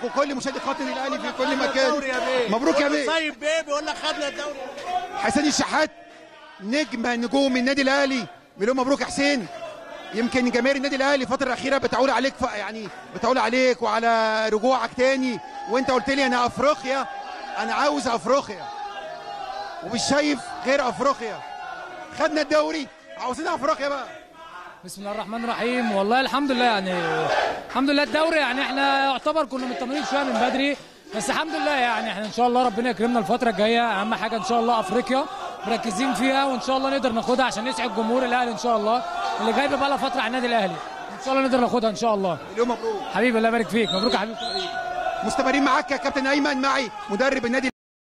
لك وكل مشاهدي قناه النادي الاهلي في كل مكان الدوري يا بيه مبروك يا بيه طيب بيه بيقول لك خدنا الدوري حسين الشحات نجم نجوم النادي الاهلي مليون مبروك يا حسين يمكن جماهير النادي الاهلي الفتره الاخيره بتعول عليك ف... يعني بتعول عليك وعلى رجوعك تاني وانت قلت لي انا افريقيا انا عاوز افريقيا ومش شايف غير افريقيا خدنا الدوري عاوزين افريقيا بقى بسم الله الرحمن الرحيم والله الحمد لله يعني الحمد لله الدوري يعني احنا يعتبر كنا مطمنين شويه من بدري بس الحمد لله يعني احنا ان شاء الله ربنا يكرمنا الفتره الجايه اهم حاجه ان شاء الله افريقيا مركزين فيها وان شاء الله نقدر ناخدها عشان نسعد جمهور الاهلي ان شاء الله اللي جايبه بقى لها فتره على النادي الاهلي ان شاء الله نقدر ناخدها ان شاء الله مليون مبروك حبيبي الله يبارك فيك مبروك يا حبيبي مستمرين معاك يا كابتن ايمن معي مدرب النادي